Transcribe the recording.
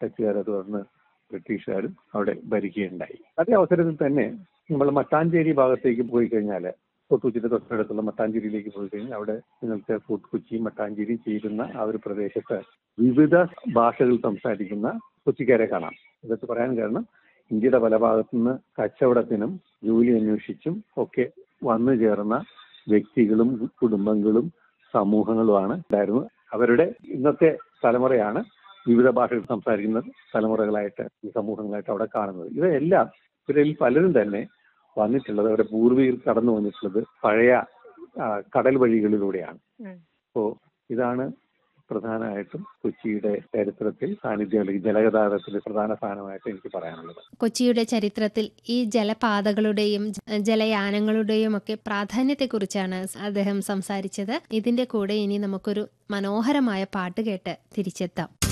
ഡച്ചുകാരെ തുടർന്ന് ബ്രിട്ടീഷുകാരും അവിടെ ഭരിക്കുകയുണ്ടായി അതേ അവസരത്തിൽ തന്നെ നമ്മൾ മട്ടാഞ്ചേരി ഭാഗത്തേക്ക് പോയി കഴിഞ്ഞാൽ കൊട്ടൂച്ചിന്റെ തൊട്ടടുത്തുള്ള മട്ടാഞ്ചേരിയിലേക്ക് പോയി കഴിഞ്ഞാൽ അവിടെ നിങ്ങൾക്ക് ഫോർട്ട് കൊച്ചി മട്ടാഞ്ചേരി ചേരുന്ന ആ ഒരു പ്രദേശത്ത് വിവിധ ഭാഷകൾ സംസാരിക്കുന്ന കൊച്ചിക്കാരെ കാണാം ഇതൊക്കെ പറയാൻ കാരണം ഇന്ത്യയുടെ പല ഭാഗത്തുനിന്ന് കച്ചവടത്തിനും ജോലി അന്വേഷിച്ചും ഒക്കെ വന്നു ചേർന്ന വ്യക്തികളും കുടുംബങ്ങളും സമൂഹങ്ങളുമാണ് ഉണ്ടായിരുന്നത് അവരുടെ ഇന്നത്തെ തലമുറയാണ് വിവിധ ഭാഷകൾ സംസാരിക്കുന്ന തലമുറകളായിട്ട് ഈ സമൂഹങ്ങളായിട്ട് അവിടെ കാണുന്നത് ഇവയെല്ലാം ഇവരിൽ പലരും തന്നെ വന്നിട്ടുള്ളത് അവരുടെ പൂർവികർ കടന്നു വന്നിട്ടുള്ളത് പഴയ ആ, കടൽ വഴികളിലൂടെയാണ് ഉം. അപ്പോ ഇതാണ് പ്രധാനമായിട്ടും കൊച്ചിയുടെ ചരിത്രത്തിൽ സാന്നിധ്യം അല്ലെങ്കിൽ ജലഗതാഗതത്തിൽ പ്രധാന സ്ഥാനമായിട്ട് എനിക്ക് പറയാനുള്ളത് കൊച്ചിയുടെ ചരിത്രത്തിൽ ഈ ജലപാതകളുടെയും ജ- ജലയാനങ്ങളുടെയും ഒക്കെ പ്രാധാന്യത്തെക്കുറിച്ചാണ് അദ്ദേഹം സംസാരിച്ചത് ഇതിന്റെ കൂടെ ഇനി നമുക്കൊരു മനോഹരമായ പാട്ട് കേട്ട് തിരിച്ചെത്താം